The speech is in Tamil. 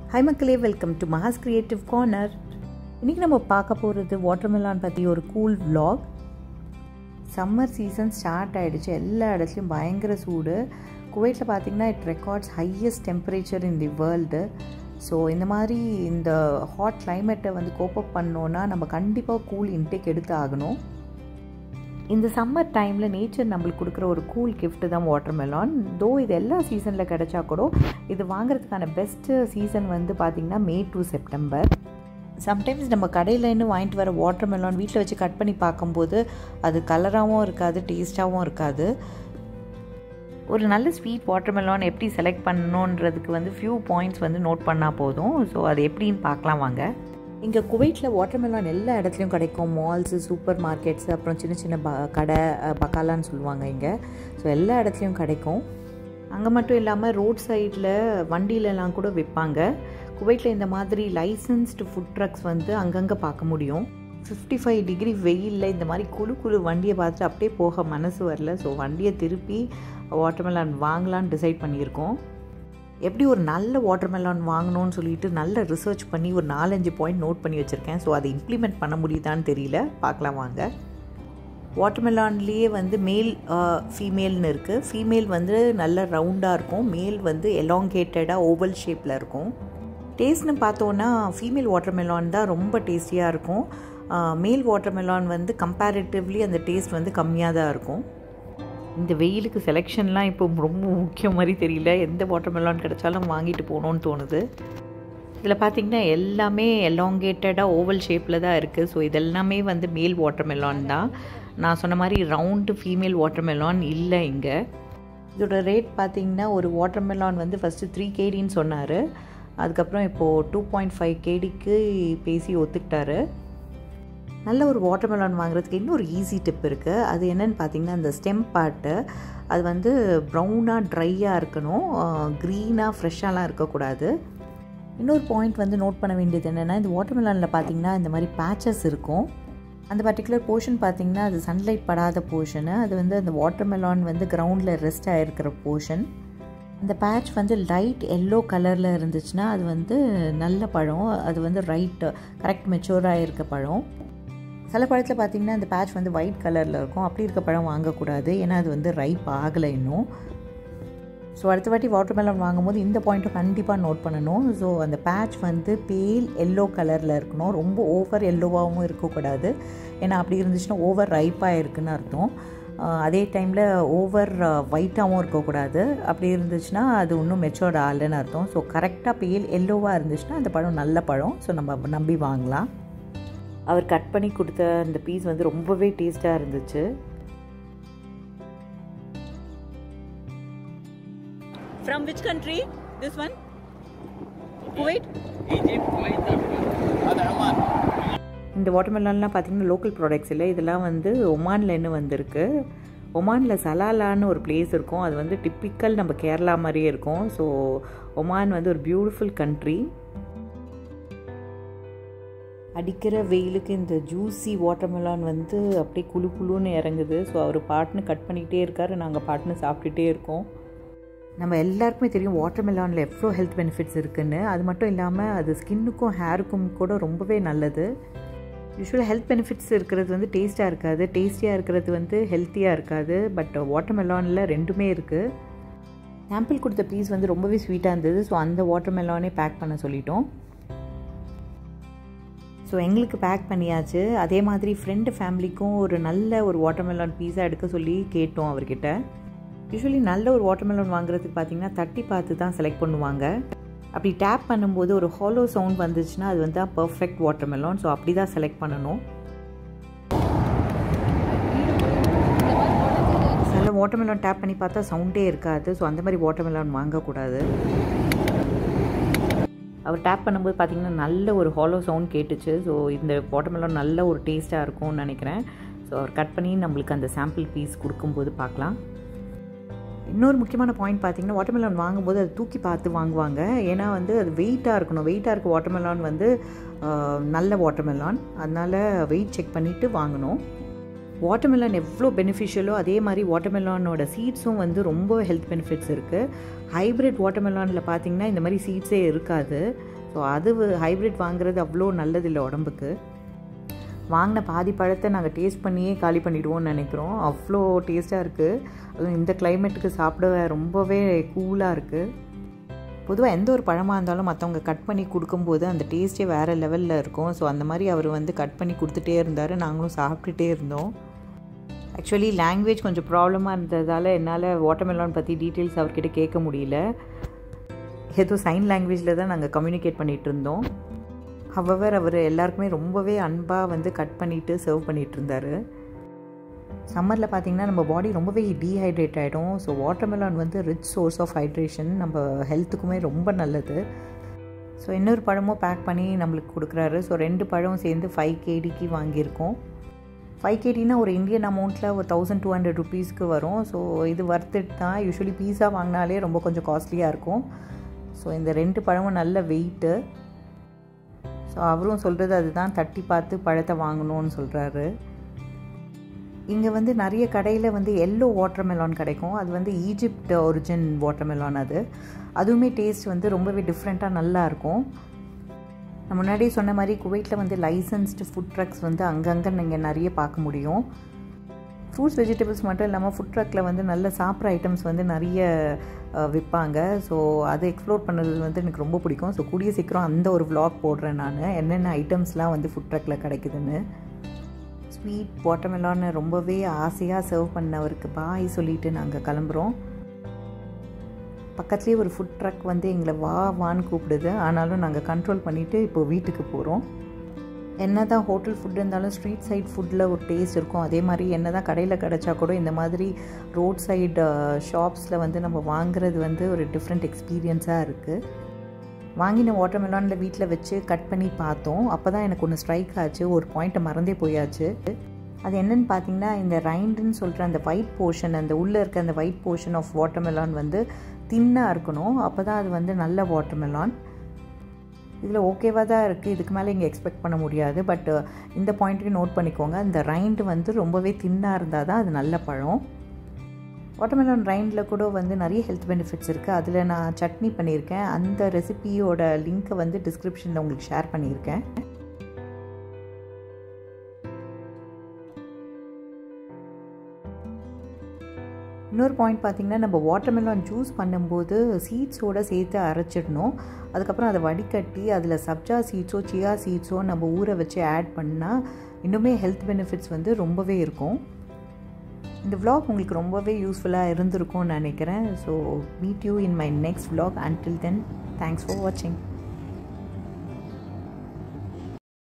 ஹை மக்களே welcome to Maha's creative corner இன்றைக்கி நம்ம பார்க்க போகிறது வாட்டர்மெலான் பற்றி ஒரு cool vlog summer season start ஆகிடுச்சு எல்லா இடத்துலையும் பயங்கர சூடு குவைட்டில் பார்த்திங்கன்னா it records highest temperature in the world so இந்த மாதிரி இந்த ஹாட் கிளைமேட்டை வந்து கோப்பப் பண்ணோன்னா நம்ம கண்டிப்பாக கூல் இன்டேக் எடுத்து ஆகணும் இந்த சம்மர் டைமில் நேச்சர் நம்மளுக்கு கொடுக்குற ஒரு கூல் gift தான் வாட்டர்மெலான் தோ இது எல்லா சீசனில் கிடைச்சா கூட இது வாங்குறதுக்கான பெஸ்ட்டு சீசன் வந்து பார்த்திங்கன்னா மே டு செப்டம்பர் சம்டைம்ஸ் நம்ம கடையிலேருந்து வாங்கிட்டு வர வாட்டர்மெலான் வீட்டில் வச்சு கட் பண்ணி பார்க்கும்போது அது கலராகவும் இருக்காது டேஸ்ட்டாகவும் இருக்காது ஒரு நல்ல ஸ்வீட் வாட்டர்மெலான் எப்படி செலக்ட் பண்ணணுன்றதுக்கு வந்து ஃபியூ பாயிண்ட்ஸ் வந்து நோட் பண்ணால் போதும் ஸோ அது எப்படின்னு பார்க்கலாம் வாங்க இங்கே குவைட்டில் வாட்டர்மெலான் எல்லா இடத்துலையும் கிடைக்கும் மால்ஸு சூப்பர் மார்க்கெட்ஸு அப்புறம் சின்ன சின்ன ப கடை அஹ், பக்காலான்னு சொல்லுவாங்க இங்கே ஸோ எல்லா இடத்துலையும் கிடைக்கும் அங்கே மட்டும் இல்லாமல் ரோட் சைடில் வண்டியிலலாம் கூட விற்பாங்க குவைட்டில் இந்த மாதிரி லைசன்ஸ்டு ஃபுட் ட்ரக்ஸ் வந்து அங்கங்கே பார்க்க முடியும் ஃபிஃப்டி ஃபைவ் டிகிரி வெயிலில் இந்த மாதிரி குழு குழு வண்டியை பார்த்துட்டு அப்படியே போக மனசு வரல ஸோ வண்டியை திருப்பி வாட்டர்மெலான் வாங்கலான்னு டிசைட் பண்ணியிருக்கோம் எப்படி ஒரு நல்ல வாட்டர்மெலான் வாங்கணும்னு சொல்லிட்டு நல்ல ரிசர்ச் பண்ணி ஒரு நாலஞ்சு பாயிண்ட் நோட் பண்ணி வச்சுருக்கேன் ஸோ அதை இம்ப்ளிமெண்ட் பண்ண முடியுதான்னு தெரியல பார்க்கலாம் வாங்க வாட்டர்மெலான்லேயே வந்து மேல் ஃபீமேல்னு இருக்குது ஃபீமேல் வந்து நல்ல ரவுண்டாக இருக்கும் மேல் வந்து எலாங்கேட்டடாக ஓவல் ஷேப்பில் இருக்கும் டேஸ்ட்னு பார்த்தோன்னா ஃபீமேல் வாட்டர்மெலான் தான் ரொம்ப டேஸ்டியாக இருக்கும் மேல் வாட்டர்மெலான் வந்து கம்பேரிட்டிவ்லி அந்த டேஸ்ட் வந்து கம்மியாக தான் இருக்கும் இந்த வெயிலுக்கு செலெக்ஷன்லாம் இப்போ ரொம்ப முக்கியம் மாதிரி தெரியல எந்த வாட்டர்மெலான் கிடைச்சாலும் வாங்கிட்டு போகணுன்னு தோணுது இதில் பார்த்தீங்கன்னா எல்லாமே எலாங்கேட்டடாக ஓவல் ஷேப்பில் தான் இருக்குது ஸோ இதெல்லாமே வந்து மேல் வாட்டர்மெலான் தான் நான் சொன்ன மாதிரி ரவுண்டு ஃபீமேல் வாட்டர்மெலான் இல்லை இங்கே இதோட ரேட் பார்த்தீங்கன்னா ஒரு வாட்டர்மெலான் வந்து ஃபஸ்ட்டு த்ரீ கேடின்னு சொன்னார் அதுக்கப்புறம் இப்போது டூ பாயிண்ட் ஃபைவ் கேடிக்கு பேசி ஒத்துக்கிட்டாரு நல்ல ஒரு வாட்டர்மெலான் வாங்குறதுக்கு இன்னொரு ஈஸி டிப் இருக்குது அது என்னன்னு பார்த்தீங்கன்னா அந்த ஸ்டெம் பார்ட்டு அது வந்து ப்ரௌனாக ட்ரையாக இருக்கணும் க்ரீனாக ஃப்ரெஷ்ஷாலாம் இருக்கக்கூடாது இன்னொரு பாயிண்ட் வந்து நோட் பண்ண வேண்டியது என்னென்னா இந்த வாட்டர்மெலானில் பார்த்தீங்கன்னா இந்த மாதிரி பேச்சஸ் இருக்கும் அந்த பர்டிகுலர் போர்ஷன் பார்த்தீங்கன்னா அது சன்லைட் படாத போர்ஷனு அது வந்து அந்த வாட்டர்மெலான் வந்து கிரவுண்டில் ரெஸ்ட் ஆகிருக்கிற போர்ஷன் அந்த பேட்ச் வந்து லைட் எல்லோ கலரில் இருந்துச்சுன்னா அது வந்து நல்ல பழம் அது வந்து ரைட் கரெக்ட் மெச்சூராக இருக்க பழம் சில பழத்தில் பார்த்தீங்கன்னா அந்த பேட்ச் வந்து ஒயிட் கலரில் இருக்கும் அப்படி இருக்க பழம் வாங்கக்கூடாது ஏன்னா அது வந்து ரைப் ஆகலை இன்னும் ஸோ அடுத்த வாட்டி வாட்டர்மெலன் வாங்கும்போது இந்த பாயிண்ட்டை கண்டிப்பாக நோட் பண்ணணும் ஸோ அந்த பேட்ச் வந்து பேல் எல்லோ கலரில் இருக்கணும் ரொம்ப ஓவர் எல்லோவாகவும் இருக்கக்கூடாது ஏன்னா அப்படி இருந்துச்சுன்னா ஓவர் ரைப்பாக இருக்குன்னு அர்த்தம் ஆஹ் அதே டைமில் ஓவர் ஒயிட்டாகவும் இருக்கக்கூடாது அப்படி இருந்துச்சுன்னா அது இன்னும் மெச்சோர்ட் ஆகலைன்னு அர்த்தம் ஸோ கரெக்டாக பேல் எல்லோவாக இருந்துச்சுன்னா அந்த பழம் நல்ல பழம் ஸோ நம்ம நம்பி வாங்கலாம் அவர் கட் பண்ணி கொடுத்த அந்த பீஸ் வந்து ரொம்பவே டேஸ்ட்டாக இருந்துச்சு From which country? This one? Kuwait? Egypt, Kuwait, Africa. هذا عمان. இந்த வாட்டர்மெலன்லாம் பார்த்தீங்கன்னா லோக்கல் ப்ராடக்ட்ஸ் இல்லை இதெல்லாம் வந்து ஒமான்லேருந்து வந்திருக்கு ஒமானில் சலாலான்னு ஒரு பிளேஸ் இருக்கும் அது வந்து டிப்பிக்கல் நம்ம கேரளா மாதிரியே இருக்கும் ஸோ ஒமான் வந்து ஒரு பியூட்டிஃபுல் கண்ட்ரி அடிக்கிற வெயிலுக்கு இந்த ஜூஸி வாட்டர்மெலான் வந்து அப்படியே குளு குளுன்னு இறங்குது ஸோ அவர் பாட்டுன்னு கட் பண்ணிக்கிட்டே இருக்காரு நாங்கள் பாட்டுன்னு சாப்பிட்டுட்டே இருக்கோம் நம்ம எல்லாருக்குமே தெரியும் வாட்டர்மெலானில் எவ்வளோ ஹெல்த் பெனிஃபிட்ஸ் இருக்குன்னு அது மட்டும் இல்லாமல் அது ஸ்கின்னுக்கும் ஹேருக்கும் கூட ரொம்பவே நல்லது யூஸ்வலாக ஹெல்த் பெனிஃபிட்ஸ் இருக்கிறது வந்து டேஸ்ட்டாக இருக்காது டேஸ்டியாக இருக்கிறது வந்து ஹெல்த்தியாக இருக்காது பட் வாட்டர்மெலானில் ரெண்டுமே இருக்குது சாம்பிள் கொடுத்த பீஸ் வந்து ரொம்பவே ஸ்வீட்டாக இருந்தது ஸோ அந்த வாட்டர்மெலானே பேக் பண்ண சொல்லிட்டோம் ஸோ எங்களுக்கு பேக் பண்ணியாச்சு அதே மாதிரி ஃப்ரெண்டு ஃபேமிலிக்கும் ஒரு நல்ல ஒரு வாட்டர்மெலான் பீஸா எடுக்க சொல்லி கேட்டோம் அவர்கிட்ட யூஸ்வலி நல்ல ஒரு வாட்டர்மெலன் வாங்குறதுக்கு பார்த்தீங்கன்னா தட்டி பார்த்து தான் செலக்ட் பண்ணுவாங்க அப்படி டேப் பண்ணும்போது ஒரு ஹாலோ சவுண்ட் வந்துச்சுன்னா அது வந்து பர்ஃபெக்ட் வாட்டர்மெலன் ஸோ அப்படி தான் செலக்ட் பண்ணணும் சில வாட்டர்மெலன் டேப் பண்ணி பார்த்தா சவுண்டே இருக்காது ஸோ அந்த மாதிரி வாட்டர்மெலன் வாங்கக்கூடாது அவர் டேப் பண்ணும்போது பார்த்தீங்கன்னா நல்ல ஒரு ஹாலோ சவுண்ட் கேட்டுச்சு ஸோ இந்த வாட்டர்மெலன் நல்ல ஒரு டேஸ்ட்டாக இருக்கும்னு நினைக்கிறேன் ஸோ அவர் கட் பண்ணி நம்மளுக்கு அந்த சாம்பிள் பீஸ் கொடுக்கும்போது பார்க்கலாம் இன்னொரு முக்கியமான பாயிண்ட் பார்த்தீங்கன்னா வாட்டர்மெலான் வாங்கும்போது அது தூக்கி பார்த்து வாங்குவாங்க ஏன்னா வந்து அது வெயிட்டாக இருக்கணும் வெயிட்டாக இருக்க வாட்டர்மெலான் வந்து ஆஹ், நல்ல வாட்டர்மெலான் அதனால் வெயிட் செக் பண்ணிவிட்டு வாங்கணும் வாட்டர்மெலன் எவ்வளோ பெனிஃபிஷியலோ அதே மாதிரி வாட்டர்மெலானோட சீட்ஸும் வந்து ரொம்ப ஹெல்த் பெனிஃபிட்ஸ் இருக்குது ஹைப்ரிட் வாட்டர்மெலானில் பார்த்தீங்கன்னா இந்த மாதிரி சீட்ஸே இருக்காது ஸோ அது ஹைப்ரிட் வாங்குறது அவ்வளோ நல்லதில்லை உடம்புக்கு வாங்கின பாதி பழத்தை நாங்கள் டேஸ்ட் பண்ணியே காலி பண்ணிவிடுவோம்னு நினைக்கிறோம் அவ்வளோ டேஸ்ட்டாக இருக்குது அதுவும் இந்த கிளைமேட்டுக்கு சாப்பிட ரொம்பவே கூலாக இருக்குது பொதுவாக எந்த ஒரு பழமாக இருந்தாலும் மற்றவங்க கட் பண்ணி கொடுக்கும்போது அந்த டேஸ்ட்டே வேறு லெவலில் இருக்கும் ஸோ அந்த மாதிரி அவர் வந்து கட் பண்ணி கொடுத்துட்டே இருந்தார் நாங்களும் சாப்பிட்டுட்டே இருந்தோம் ஆக்சுவலி லாங்குவேஜ் கொஞ்சம் ப்ராப்ளமாக இருந்ததால் என்னால் வாட்டர்மெலான் பற்றி டீட்டெயில்ஸ் அவர்கிட்ட கேட்க முடியல ஏதோ சைன் லாங்குவேஜில் தான் நாங்கள் கம்யூனிகேட் பண்ணிகிட்டு இருந்தோம் ஹவவர் அவர் எல்லாருக்குமே ரொம்பவே அன்பாக வந்து கட் பண்ணிவிட்டு சர்வ் பண்ணிகிட்டு இருந்தார் சம்மரில் பார்த்திங்கன்னா நம்ம பாடி ரொம்பவே டீஹைட்ரேட் ஆகிடும் ஸோ வாட்டர்மெலான் வந்து ரிச் சோர்ஸ் ஆஃப் ஹைட்ரேஷன் நம்ம ஹெல்த்துக்குமே ரொம்ப நல்லது ஸோ இன்னொரு பழமும் பேக் பண்ணி நம்மளுக்கு கொடுக்குறாரு ஸோ ரெண்டு பழம் சேர்ந்து ஃபைவ் கேடிக்கு வாங்கியிருக்கோம் ஃபைவ் கேடினா ஒரு இந்தியன் அமௌண்ட்டில் ஒரு தௌசண்ட் டூ ஹண்ட்ரட் ருபீஸ்க்கு வரும் ஸோ இது வர்த்துட்டு தான் யூஸ்வலி பீஸா வாங்கினாலே ரொம்ப கொஞ்சம் காஸ்ட்லியாக இருக்கும் ஸோ இந்த ரெண்டு பழமும் நல்ல வெயிட்டு ஸோ அவரும் சொல்கிறது அதுதான் தட்டி பார்த்து பழத்தை வாங்கணும்னு சொல்கிறாரு இங்கே வந்து நிறைய கடையில் வந்து எல்லோ வாட்டர்மெலான் கிடைக்கும் அது வந்து ஈஜிப்ட் ஒரிஜின் வாட்டர்மெலான் அது அதுவுமே டேஸ்ட் வந்து ரொம்பவே டிஃப்ரெண்ட்டாக நல்லாயிருக்கும் நான் முன்னாடியே சொன்ன மாதிரி குவைட்டில் வந்து லைசன்ஸ்டு ஃபுட் ட்ரக்ஸ் வந்து அங்கங்கே நீங்கள் நிறைய பார்க்க முடியும் ஃப்ரூட்ஸ் வெஜிடபிள்ஸ் மட்டும் இல்லாமல் ஃபுட் ட்ரக்கில் வந்து நல்ல சாப்பிட்ற ஐட்டம்ஸ் வந்து நிறைய விற்பாங்க ஸோ அதை எக்ஸ்ப்ளோர் பண்ணுறது வந்து எனக்கு ரொம்ப பிடிக்கும் ஸோ கூடிய சீக்கிரம் அந்த ஒரு விளாக் போடுறேன் நான் என்னென்ன ஐட்டம்ஸ்லாம் வந்து ஃபுட் ட்ரக்கில் கிடைக்குதுன்னு ஸ்வீட் வாட்டர்மெலான்னு ரொம்பவே ஆசையாக சர்வ் பண்ணவருக்கு பாய் சொல்லிவிட்டு நாங்கள் கிளம்புறோம் பக்கத்துலேயே ஒரு ஃபுட் ட்ரக் வந்து எங்களை வா வான்னு கூப்பிடுது ஆனாலும் நாங்கள் கண்ட்ரோல் பண்ணிவிட்டு இப்போ வீட்டுக்கு போகிறோம் என்ன தான் ஹோட்டல் ஃபுட் இருந்தாலும் ஸ்ட்ரீட் சைட் ஃபுட்டில் ஒரு டேஸ்ட் இருக்கும் அதே மாதிரி என்ன தான் கடையில் கிடச்சா கூட இந்த மாதிரி ரோட் சைடு ஷாப்ஸில் வந்து நம்ம வாங்குறது வந்து ஒரு டிஃப்ரெண்ட் எக்ஸ்பீரியன்ஸாக இருக்குது வாங்கின வாட்டர்மெலானில் வீட்டில் வச்சு கட் பண்ணி பார்த்தோம் அப்போ தான் எனக்கு ஒன்று ஸ்ட்ரைக் ஆச்சு ஒரு பாயிண்ட்டை மறந்தே போயாச்சு அது என்னென்னு பார்த்தீங்கன்னா இந்த ரைண்டுன்னு சொல்கிற அந்த ஒயிட் போர்ஷன் அந்த உள்ளே இருக்க அந்த ஒயிட் போர்ஷன் ஆஃப் வாட்டர்மெலான் வந்து தின்னாக இருக்கணும் அப்போ தான் அது வந்து நல்ல வாட்டர்மெலான் இதில் ஓகேவாக தான் இருக்குது இதுக்கு மேலே இங்கே எக்ஸ்பெக்ட் பண்ண முடியாது பட் இந்த பாயிண்ட்டையும் நோட் பண்ணிக்கோங்க இந்த ரைண்டு வந்து ரொம்பவே தின்னாக இருந்தால் தான் அது நல்ல பழம் வாட்டர்மெலன் ரைண்டில் கூட வந்து நிறைய ஹெல்த் பெனிஃபிட்ஸ் இருக்குது அதில் நான் சட்னி பண்ணியிருக்கேன் அந்த ரெசிபியோட லிங்க்கை வந்து டிஸ்கிரிப்ஷனில் உங்களுக்கு ஷேர் பண்ணியிருக்கேன் இன்னொரு பாயிண்ட் பார்த்திங்கன்னா நம்ம வாட்டர்மெலான் ஜூஸ் பண்ணும்போது சீட்ஸோடு சேர்த்து அரைச்சிடணும் அதுக்கப்புறம் அதை வடிகட்டி அதில் சப்ஜா சீட்ஸோ சியா சீட்ஸோ நம்ம ஊற வச்சு ஆட் பண்ணால் இன்னுமே ஹெல்த் பெனிஃபிட்ஸ் வந்து ரொம்பவே இருக்கும் இந்த விலாக் உங்களுக்கு ரொம்பவே யூஸ்ஃபுல்லாக இருந்திருக்கும்னு நினைக்கிறேன் so meet you in my next vlog until then thanks for வாட்சிங்